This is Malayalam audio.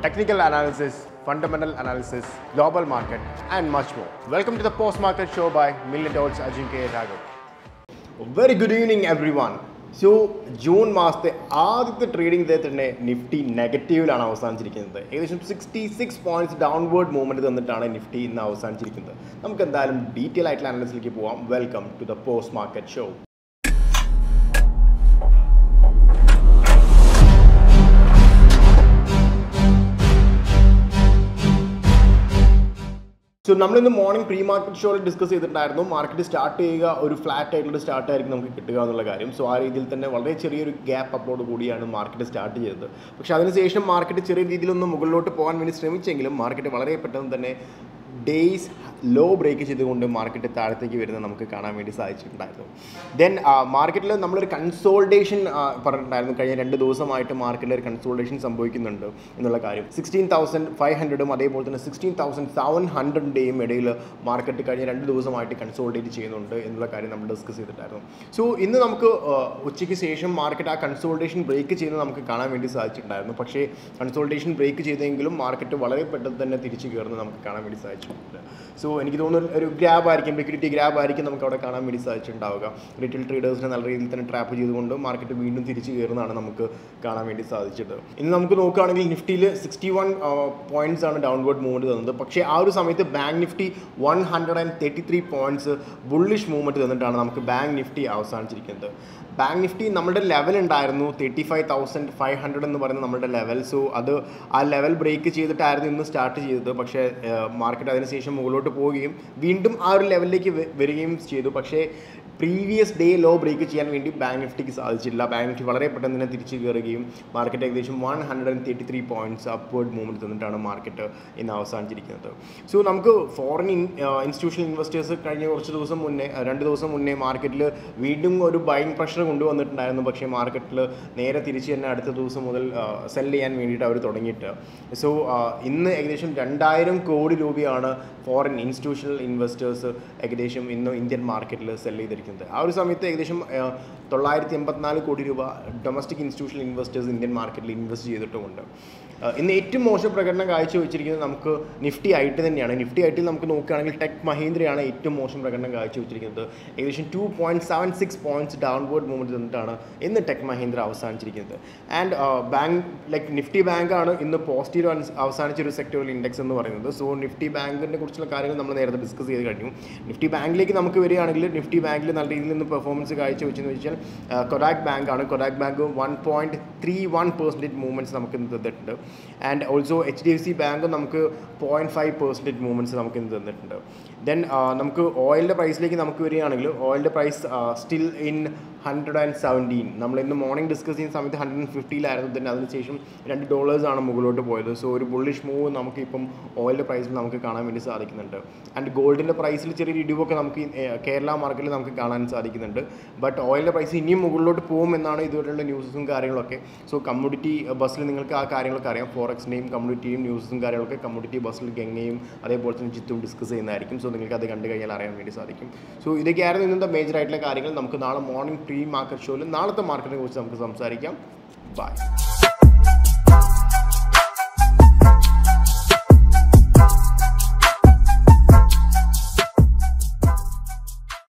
technical analysis, fundamental analysis, global market, and much more. Welcome to the Post Market Show by Million Dollars Ajinkya Raghav. Very good evening everyone so June മാസത്തെ ആദ്യത്തെ ട്രേഡിംഗ് ഡേ തന്നെ നിഫ്റ്റി നെഗറ്റീവിലാണ് അവസാനിച്ചിരിക്കുന്നത് ഏകദേശം sixty six points downward movement തന്നിട്ടാണ് നിഫ്റ്റി ഇന്ന് അവസാനിച്ചിരിക്കുന്നത് നമുക്ക് എന്തായാലും ഡീറ്റെയിൽ ആയിട്ടുള്ള അനാലിസിലേക്ക് പോവാം welcome to the post market show so നമ്മളിന്ന് മോർണിംഗ് പ്രീ മാർക്കറ്റ് ഷോയിൽ ഡിസ്കസ് ചെയ്തിട്ടുണ്ടായിരുന്നു മാർക്കറ്റ് സ്റ്റാർട്ട് ചെയ്യുക ഒരു ഫ്ലാറ്റ് ആയിട്ടുള്ള സ്റ്റാർട്ട് ആയിരിക്കും നമുക്ക് കിട്ടുക എന്നുള്ള കാര്യം സോ ആ രീതിയിൽ തന്നെ വളരെ ചെറിയൊരു ഗ്യാപ്പ് അപ്പോട് കൂടിയാണ് മാർക്കറ്റ് സ്റ്റാർട്ട് ചെയ്തത് പക്ഷേ അതിനുശേഷം മാർക്കറ്റ് ചെറിയ രീതിയിലൊന്ന് മുകളിലോട്ട് പോകാൻ വേണ്ടി ശ്രമിച്ചെങ്കിലും മാർക്കറ്റ് വളരെ പെട്ടെന്ന് തന്നെ ഡേയ്സ് ലോ ബ്രേക്ക് ചെയ്തുകൊണ്ട് മാർക്കറ്റ് താഴത്തേക്ക് വരുന്നത് നമുക്ക് കാണാൻ വേണ്ടി സാധിച്ചിട്ടുണ്ടായിരുന്നു ദെൻ മാർക്കറ്റിൽ നമ്മളൊരു കൺസോൾട്ടേഷൻ പറഞ്ഞിട്ടുണ്ടായിരുന്നു കഴിഞ്ഞ രണ്ട് ദിവസമായിട്ട് മാർക്കറ്റിൽ ഒരു കൺസോൾട്ടേഷൻ സംഭവിക്കുന്നുണ്ട് എന്നുള്ള കാര്യം സിക്സ്റ്റീൻ തൗസൻഡ് ഫൈവ് ഹൺഡ്രഡും അതേപോലെ തന്നെ സിക്സ്റ്റീൻ തൗസൻഡ് സെവൻ ഹൺഡ്രഡിൻ്റെയും ഇടയിൽ മാർക്കറ്റ് കഴിഞ്ഞ രണ്ട് ദിവസമായിട്ട് കൺസോൾട്ടേറ്റ് ചെയ്യുന്നുണ്ട് എന്നുള്ള കാര്യം നമ്മൾ ഡിസ്കസ് ചെയ്തിട്ടുണ്ടായിരുന്നു സോ ഇന്ന് നമുക്ക് ആ, ഉച്ചയ്ക്ക് ശേഷം മാർക്കറ്റ് ആ കൺസോൾട്ടേഷൻ ബ്രേക്ക് ചെയ്യുന്നത് നമുക്ക് കാണാൻ വേണ്ടി സാധിച്ചിട്ടുണ്ടായിരുന്നു പക്ഷേ കൺസോൾട്ടേഷൻ ബ്രേക്ക് ചെയ്തെങ്കിലും മാർക്കറ്റ് വളരെ പെട്ടെന്ന് തന്നെ തിരിച്ചു കയറുന്നത് നമുക്ക് കാണാൻ വേണ്ടി സാധിച്ചിട്ടുണ്ട് സോ എനിക്ക് തോന്നുന്നു ഒരു ഗ്രാബ് ആയിരിക്കും ലിക്വിഡിറ്റി ഗ്രാബ് ആയിരിക്കും നമുക്ക് അവിടെ കാണാൻ വേണ്ടി സാധിച്ചിട്ടുണ്ടാവുക റിറ്റെയിൽ ട്രേഡേഴ്സിനെ നല്ല രീതിയിൽ തന്നെ ട്രാപ്പ് ചെയ്തുകൊണ്ട് മാർക്കറ്റ് വീണ്ടും തിരിച്ചു കയറുന്നതാണ് നമുക്ക് കാണാൻ വേണ്ടി സാധിച്ചത് ഇന്ന് നമുക്ക് നോക്കുകയാണെങ്കിൽ നിഫ്റ്റിയിൽ സിക്സ്റ്റി വൺ പോയിന്റ്സ് ആണ് ഡൗൺവേർഡ് മൂവ്മെൻറ്റ് തന്നത് പക്ഷേ ആ ഒരു സമയത്ത് bank Nifty one hundred and thirty three points bullish movement തന്നിട്ടാണ് നമുക്ക് ബാങ്ക് നിഫ്റ്റി അവസാനിച്ചിരിക്കുന്നത് ബാങ്ക് നിഫ്റ്റി നമ്മുടെ ലെവൽ ഉണ്ടായിരുന്നു thirty five thousand five hundred എന്ന് പറയുന്ന നമ്മുടെ ലെവൽ സോ അത് ആ ലെവൽ ബ്രേക്ക് ചെയ്തിട്ടായിരുന്നു ഇന്ന് സ്റ്റാർട്ട് ചെയ്തത് പക്ഷേ മാർക്കറ്റ് അതിനുശേഷം മുകളിലോട്ട് പോവുകയും വീണ്ടും ആ ഒരു ലെവലിലേക്ക് വ- വരികയും ചെയ്തു പക്ഷേ പ്രീവിയസ് ഡേ ലോ ബ്രേക്ക് ചെയ്യാൻ വേണ്ടി ബാങ്ക് നിഫ്റ്റിക്ക് സാധിച്ചില്ല ബാങ്ക് നിഫ്റ്റി വളരെ പെട്ടെന്ന് തന്നെ തിരിച്ചു കയറുകയും മാർക്കറ്റ് ഏകദേശം one hundred and thirty three points upward movement തന്നിട്ടാണ് മാർക്കറ്റ് ഇന്ന് അവസാനിച്ചിരിക്കുന്നത് സോ നമുക്ക് ഫോറിൻ ഇൻസ്റ്റിറ്റ്യൂഷണൽ ഇൻവെസ്റ്റേഴ്സ് കഴിഞ്ഞ കുറച്ച് ദിവസം മുന്നേ അഹ് രണ്ട് ദിവസം മുന്നേ മാർക്കറ്റിൽ വീണ്ടും ഒരു ബൈങ് പ്രഷർ കൊണ്ടുവന്നിട്ടുണ്ടായിരുന്നു പക്ഷേ മാർക്കറ്റിൽ നേരെ തിരിച്ച് തന്നെ അടുത്ത ദിവസം മുതൽ സെൽ ചെയ്യാൻ വേണ്ടിയിട്ട് അവർ തുടങ്ങിയിട്ട് സോ ഇന്ന് ഏകദേശം രണ്ടായിരം കോടി രൂപയാണ് ഫോറിൻ ഇൻസ്റ്റിറ്റ്യൂഷണൽ ഇൻവെസ്റ്റേഴ്സ് ഏകദേശം ഇന്ന് ഇന്ത്യൻ മാർക്കറ്റിൽ സെൽ ചെയ്തിരിക്കുന്നത് ആ ഒരു സമയത്ത് ഏകദേശം ആ, തൊള്ളായിരത്തി എൺപത്തിനാല് കോടി രൂപ ഡൊമസ്റ്റിക് ഇൻസ്റ്റിറ്റ്യൂഷണൽ ഇൻവെസ്റ്റേഴ്സ് ഇന്ത്യൻ മാർക്കറ്റിൽ ഇൻവെസ്റ്റ് ചെയ്തിട്ടുമുണ്ട് ആ, ഇന്ന് ഏറ്റവും മോശം പ്രകടനം കാഴ്ചവെച്ചിരിക്കുന്നത് നമുക്ക് നിഫ്റ്റി ആയിട്ട് തന്നെയാണ് നിഫ്റ്റി ആയിട്ട് നമുക്ക് നോക്കുകയാണെങ്കിൽ ടെക് മഹീന്ദ്രയാണ് ഏറ്റവും മോശം പ്രകടനം കാഴ്ചവെച്ചിരിക്കുന്നത് ഏകദേശം two point seven six points downward movement തന്നിട്ടാണ് ഇന്ന് ടെക് മഹീന്ദ്ര അവസാനിച്ചിരിക്കുന്നത് ആൻഡ് ബാങ്ക് ലൈക്ക് നിഫ്റ്റി ബാങ്കാണ് ഇന്ന് പോസിറ്റീവ് അവസാനിച്ച ഒരു സെക്ടറൽ ഇൻഡെക്സ് എന്ന് പറയുന്നത് സോ നിഫ്റ്റി ബാങ്കിനെ കുറിച്ചുള്ള കാര്യങ്ങൾ നമ്മൾ നേരത്തെ ഡിസ്കസ് ചെയ്ത് കഴിഞ്ഞു നിഫ്റ്റി ബാങ്കിലേക്ക് നമുക്ക് വരികയാണെങ്കിൽ നിഫ്റ്റി ബാങ്കിൽ നല്ല രീതിയിൽ നിന്ന് പെർഫോമൻസ് കാഴ്ചവെച്ചെന്ന് വെച്ചാൽ കൊറാക് ബാങ്ക് ആണ് Kotak bank one point three one percentage movements നമുക്ക് ഇന്ന് തന്നിട്ടുണ്ട് and also H D F C bank നമുക്ക് പോയിൻറ്റ് ഫൈവ് പെർസെൻറ്റേജ് മൂവ്മെൻറ്റ്സ് നമുക്ക് ഇന്ന് തന്നിട്ടുണ്ട് ദെൻ നമുക്ക് ഓയിലിൻ്റെ പ്രൈസിലേക്ക് നമുക്ക് വരികയാണെങ്കിൽ ഓയിലിൻ്റെ price still in hundred and seventeen നമ്മൾ ഇന്ന് മോർണിംഗ് ഡിസ്കസ് ചെയ്യുന്ന സമയത്ത് ഹൺഡ്രഡ് ആൻഡ് ഫിഫ്റ്റിയിലായിരുന്നു തന്നെ അതിനുശേഷം രണ്ട് ഡോളേഴ്സാണ് മുകളിലോട്ട് പോയത് സോ ഒരു ബുള്ളിഷ് മൂവ് നമുക്ക് ഇപ്പം ഓയിലിൻ്റെ പ്രൈസിൽ നമുക്ക് കാണാൻ വേണ്ടി സാധിക്കുന്നുണ്ട് ആൻഡ് ഗോൾഡിൻ്റെ പ്രൈസിൽ ചെറിയ ഇടിവൊക്കെ നമുക്ക് ഈ, ഏർ, കേരള മാർക്കറ്റിൽ നമുക്ക് കാണാൻ സാധിക്കുന്നുണ്ട് ബട്ട് ഓയിലിൻ്റെ പ്രൈസ് ഇനിയും മുകളിലോട്ട് പോകുമെന്നാണ് ഇതുവരെയുള്ള ന്യൂസും കാര്യങ്ങളൊക്കെ സോ കമ്മ്യൂണിറ്റി ബസ്സിൽ നിങ്ങൾക്ക് ആ കാര്യങ്ങളൊക്കെ അറിയാം ഫോറക്സിൻ്റെയും കമ്മ്യൂണിറ്റിയും ന്യൂസും കാര്യങ്ങളൊക്കെ കമ്മ്യൂണിറ്റി ബസ്സിൽ ഗംഗയും അതേപോലെ തന്നെ ജിത്തും ഡിസ്കസ് ചെയ്യുന്നതായിരിക്കും സോ നിങ്ങൾക്ക് അത് കണ്ടു കഴിഞ്ഞാൽ അറിയാൻ വേണ്ടി സാധിക്കും സോ ഇതൊക്കെയായിരുന്നു ഇന്നത്തെ മേജർ ആയിട്ടുള്ള കാര്യങ്ങൾ നമുക്ക് നാളെ മോർണിംഗ് പ്രീ മാർക്കറ്റ് ഷോയിൽ നാളത്തെ മാർക്കറ്റിനെ കുറിച്ച് നമുക്ക് സംസാരിക്കാം ബൈ